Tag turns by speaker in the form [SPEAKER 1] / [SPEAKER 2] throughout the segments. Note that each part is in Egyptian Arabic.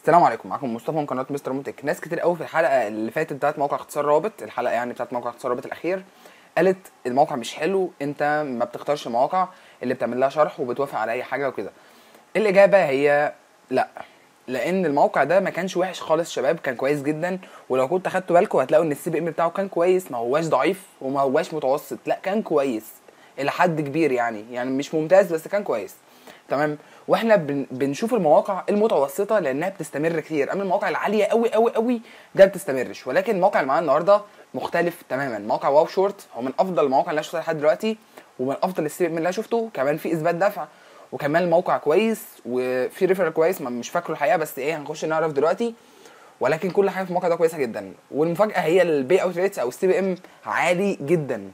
[SPEAKER 1] السلام عليكم معاكم مصطفى من قناه مستر موتك ناس كتير قوي في الحلقه اللي فاتت بتاعت موقع اختصار رابط الحلقه يعني بتاعت موقع اختصار رابط الاخير قالت الموقع مش حلو انت ما بتختارش المواقع اللي بتعمل لها شرح وبتوافق على اي حاجه وكده الاجابه هي لا لان الموقع ده ما كانش وحش خالص شباب كان كويس جدا ولو كنت خدتوا بالكم هتلاقوا ان السي بي ام بتاعه كان كويس ما هواش ضعيف وما هواش متوسط لا كان كويس الى حد كبير يعني يعني مش ممتاز بس كان كويس تمام واحنا بن بنشوف المواقع المتوسطه لانها بتستمر كتير اما المواقع العاليه قوي قوي قوي ده بتستمرش ولكن الموقع اللي معانا النهارده مختلف تماما موقع واو شورت هو من افضل المواقع اللي انا شفتها لحد دلوقتي ومن افضل السي اللي انا شفته كمان في اثبات دفع وكمان الموقع كويس وفي ريفرال كويس ما مش فاكره الحقيقه بس ايه هنخش نعرف دلوقتي ولكن كل حاجه في الموقع ده كويسه جدا والمفاجاه هي البي اوت ريتس او السي بي ام عالي جدا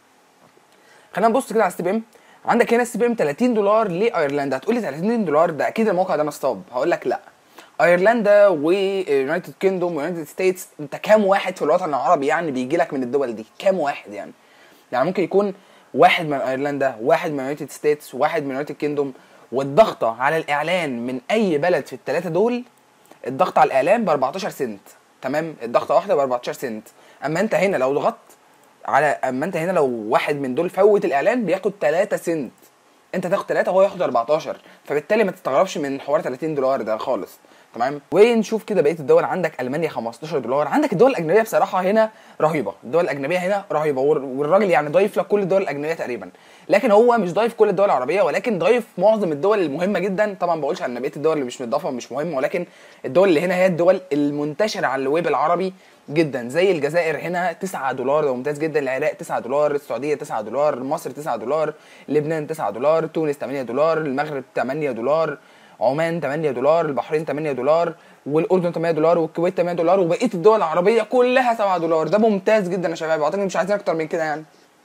[SPEAKER 1] خلينا نبص كده على السي بي ام عندك هنا السي بي ام 30 دولار لايرلندا هتقول لي 30 دولار ده اكيد الموقع ده نصاب هقول لك لا ايرلندا ويونايتد كيندوم ويونايتد ستيتس انت كام واحد في الوطن العربي يعني بيجي لك من الدول دي كام واحد يعني يعني ممكن يكون واحد من ايرلندا واحد من يونايتد ستيتس واحد من يونايتد كيندوم والضغطه على الاعلان من اي بلد في الثلاثه دول الضغط على الاعلان ب 14 سنت تمام الضغطه واحده ب 14 سنت اما انت هنا لو ضغطت على اما انت هنا لو واحد من دول فوت الاعلان بياخد 3 سنت انت تاخد 3 وهو ياخد 14 فبالتالي ما تستغربش من حوار 30 دولار ده خالص تمام ونشوف كده بقيه الدول عندك المانيا 15 دولار عندك الدول الاجنبيه بصراحه هنا رهيبه الدول الاجنبيه هنا رهيبه والراجل يعني ضايف لك كل الدول الاجنبيه تقريبا لكن هو مش ضايف كل الدول العربيه ولكن ضايف معظم الدول المهمه جدا طبعا ما بقولش عن بقيه الدول اللي مش متضافه مش مهمه ولكن الدول اللي هنا هي الدول المنتشره على الويب العربي جدا زي الجزائر هنا 9 دولار ده ممتاز جدا العراق 9 دولار السعوديه 9 دولار مصر 9 دولار لبنان 9 دولار تونس 8 دولار المغرب 8 دولار عمان 8 دولار البحرين 8 دولار والاردن 8 دولار والكويت 8 دولار وبقيه الدول العربيه كلها 7 دولار ده ممتاز جدا يا شباب اعتقد مش عايزين اكتر من كده يعني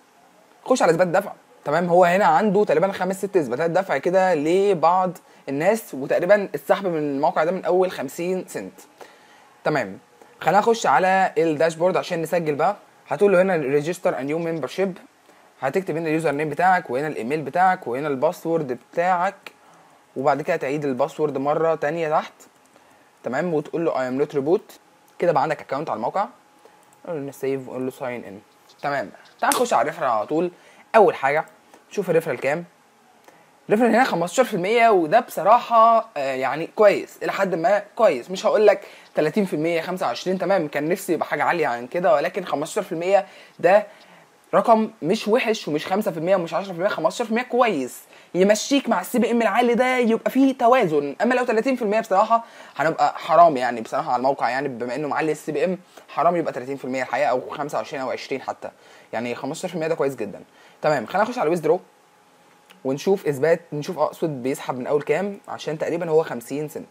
[SPEAKER 1] خش على اثبات دفع تمام هو هنا عنده تقريبا خمس ست اثباتات دفع كده لبعض الناس وتقريبا السحب من الموقع ده من اول 50 سنت تمام خلينا نخش على الداشبورد عشان نسجل بقى هتقول له هنا ريجستر ا نيو ممبرشيب هتكتب هنا اليوزر نيم بتاعك وهنا الايميل بتاعك وهنا الباسورد بتاعك وبعد كده تعيد الباسورد مره تانية تحت تمام وتقول له اي ام نوت ريبوت كده بقى عندك اكونت على الموقع قول له سيف وقول له ساين ان تمام تعال نخش على الريفرال على طول اول حاجه شوف الريفرال كام الريفرال هنا 15% وده بصراحه آه يعني كويس الى حد ما كويس مش هقول لك 30% 25 تمام كان نفسي يبقى حاجه عاليه عن كده ولكن 15% ده رقم مش وحش ومش 5% ومش 10% 15% كويس يمشيك مع السي بي ام العالي ده يبقى فيه توازن اما لو 30% بصراحه هنبقى حرام يعني بصراحه على الموقع يعني بما انه معلي السي بي ام حرام يبقى 30% الحقيقه او 25 او 20 حتى يعني 15% ده كويس جدا تمام خلينا نخش على ويزدرو ونشوف اثبات نشوف اقصد بيسحب من اول كام عشان تقريبا هو 50 سنت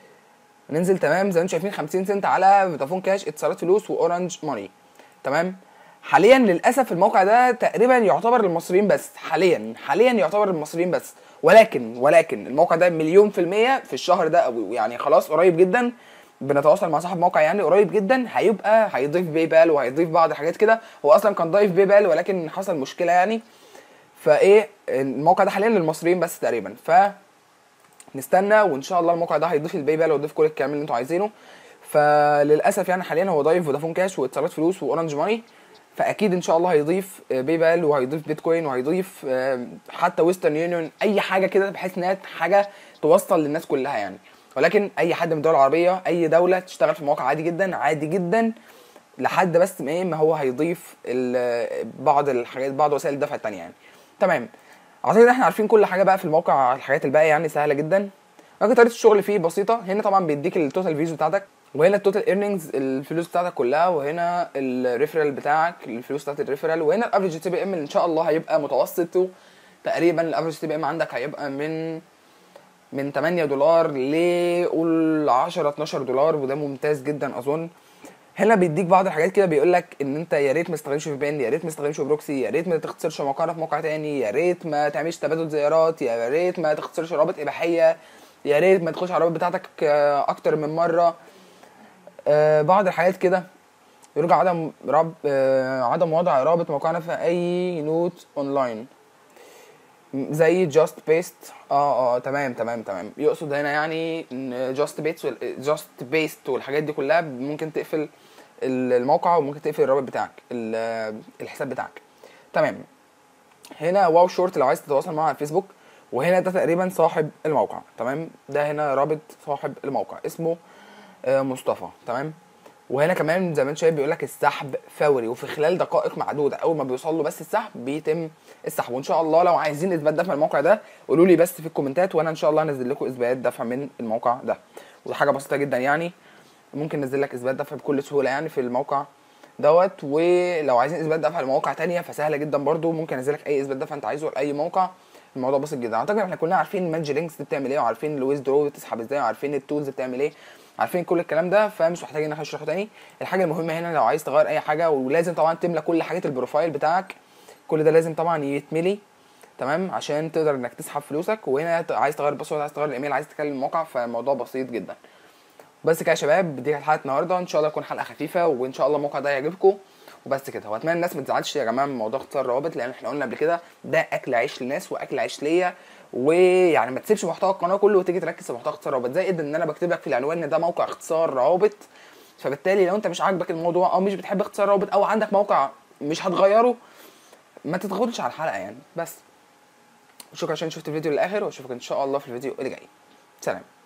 [SPEAKER 1] ننزل تمام زي ما انتم شايفين 50 سنت على فودافون كاش اتصالات فلوس واورنج ماني تمام حاليا للاسف الموقع ده تقريبا يعتبر للمصريين بس حاليا حاليا يعتبر للمصريين بس ولكن ولكن الموقع ده مليون في المية في الشهر ده او يعني خلاص قريب جدا بنتواصل مع صاحب موقع يعني قريب جدا هيبقى هيضيف باي بال وهيضيف بعض الحاجات كده هو اصلا كان ضايف باي بال ولكن حصل مشكله يعني فايه الموقع ده حاليا للمصريين بس تقريبا ف نستنى وان شاء الله الموقع ده هيضيف الباي بال ويضيف كل الكلام اللي انتوا عايزينه فللاسف يعني حاليا هو ضايف فودافون كاش واتصالات فلوس واورنج ماني فاكيد ان شاء الله هيضيف باي بال وهيضيف بيتكوين وهيضيف حتى ويسترن يونيون اي حاجه كده بحيث انها حاجه توصل للناس كلها يعني ولكن اي حد من الدول العربيه اي دوله تشتغل في المواقع عادي جدا عادي جدا لحد بس ما ايه ما هو هيضيف بعض الحاجات بعض وسائل الدفع التانية يعني تمام اعتقد احنا عارفين كل حاجه بقى في الموقع الحاجات الباقيه يعني سهله جدا لكن طريقه الشغل فيه بسيطه هنا طبعا بيديك التوتال فيوز بتاعتك وهنا التوتال ايرنينجز الفلوس بتاعتك كلها وهنا الريفرال بتاعك الفلوس بتاعت الريفرال وهنا الافريج تي بي ام ان شاء الله هيبقى متوسطه تقريبا الافريج تي بي ام عندك هيبقى من من 8 دولار ل قول 10 12 دولار وده ممتاز جدا اظن هنا بيديك بعض الحاجات كده بيقول لك ان انت يا ريت ما تستخدمش في بي ان يا ريت ما تستخدمش بروكسي يا ريت ما تختصرش موقعنا في موقع تاني يا ريت ما تعملش تبادل زيارات يا ريت ما تختصرش رابط اباحيه يا ريت ما تخش على الرابط بتاعتك اكتر من مره آه بعض الحاجات كده يرجع عدم رب آه عدم وضع رابط موقعنا في اي نوت اونلاين زي جاست بيست اه اه تمام تمام تمام يقصد هنا يعني ان جاست بيست جاست بيست والحاجات دي كلها ممكن تقفل ال- الموقع وممكن تقفل الرابط بتاعك ال- الحساب بتاعك تمام هنا واو شورت لو عايز تتواصل معاه على الفيسبوك وهنا ده تقريبا صاحب الموقع تمام ده هنا رابط صاحب الموقع اسمه آه، مصطفى تمام وهنا كمان زي ما انت شايف بيقول لك السحب فوري وفي خلال دقائق معدوده اول ما بيوصل له بس السحب بيتم السحب وان شاء الله لو عايزين اثبات دفع الموقع ده قولوا لي بس في الكومنتات وانا ان شاء الله انزل لكم اثبات دفع من الموقع ده وده حاجه بسيطه جدا يعني ممكن ننزل لك اثبات دفع بكل سهوله يعني في الموقع دوت ولو عايزين اثبات دفع لمواقع تانية فسهله جدا برضو ممكن انزل لك اي اثبات دفع انت عايزه لاي موقع الموضوع بسيط جدا اعتقد احنا كلنا عارفين المانج لينكس دي بتعمل ايه وعارفين الويز درو بتسحب ازاي وعارفين التولز بتعمل ايه عارفين كل الكلام ده فمش محتاجين ان احنا نشرحه تاني الحاجه المهمه هنا لو عايز تغير اي حاجه ولازم طبعا تملى كل حاجات البروفايل بتاعك كل ده لازم طبعا يتملي تمام عشان تقدر انك تسحب فلوسك وهنا ت- عايز تغير الباسورد عايز تغير الايميل عايز تكلم الموقع فالموضوع بسيط جدا بس كده يا شباب دي كانت حلقه النهارده ان شاء الله تكون حلقه خفيفه وان شاء الله الموقع ده يعجبكم وبس كده واتمنى الناس ما تزعلش يا جماعه من موضوع اختصار الروابط لان احنا قلنا قبل كده ده اكل عيش للناس واكل عيش ليا ويعني ما تسيبش محتوى القناه كله وتيجي تركز في محتوى اختصار الروابط زائد ان انا بكتب لك في العنوان ان ده موقع اختصار روابط فبالتالي لو انت مش عاجبك الموضوع او مش بتحب اختصار روابط او عندك موقع مش هتغيره ما تتغلش على الحلقه يعني بس شكرا عشان شفت الفيديو للاخر واشوفك ان شاء الله في الفيديو اللي جاي سلام